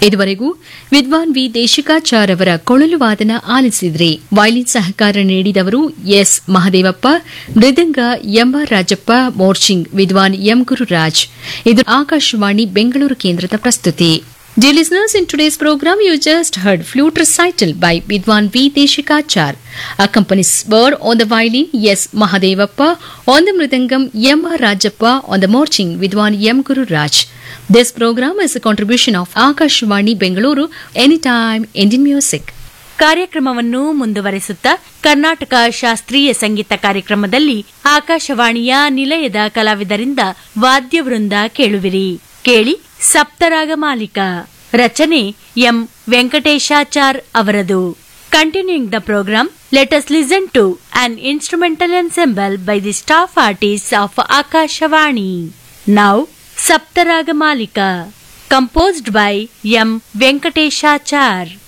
ಇದುವರೆಗೂ ವಿದ್ವಾನ್ ವಿ ದೇಶಿಕಾಚಾರ್ ಅವರ ಕೊಳಲು ವಾದನ ಆಲಿಸಿದ್ರಿ ವೈಲಿನ್ ಸಹಕಾರ ನೀಡಿದವರು S Mahadevappa mridanga MR Rajappa morching vidwan M Gururaj ಇದು ಆಕಾಶವಾಣಿ ಬೆಂಗಳೂರು ಕೇಂದ್ರದ ಪ್ರಸ್ತುತಿ Dear listeners, in today's program, you just heard flute recital by Vidwan V. Deshikachar. Accompanies were on the violin, yes, Mahadevappa, on the mridangam, M. R. Rajappa, on the marching, Vidwan M. Guru Raj. This program is a contribution of Akashvani Bengaluru, Anytime Indian Music. ಕಾರ್ಯಕ್ರಮವನ್ನು ಮುಂದುವರೆಸುತ್ತಾ ಕರ್ನಾಟಕ ಶಾಸ್ತ್ರೀಯ ಸಂಗೀತ ಕಾರ್ಯಕ್ರಮದಲ್ಲಿ ಆಕಾಶವಾಣಿಯ ನಿಲಯದ ಕಲಾವಿದರಿಂದ ವಾದ್ಯವೃಂದ ಕೇಳುವಿರಿ ಕೇಳಿ ಸಪ್ತರಾಗ ಮಾಲಿಕ ರಚನೆ ಎಂ ವೆಂಕಟೇಶಾಚಾರ್ ಅವರದು continuing the programme let us listen to an instrumental ensemble by the staff artist of Akashvani now Saptaraga malika composed by M Venkateshachar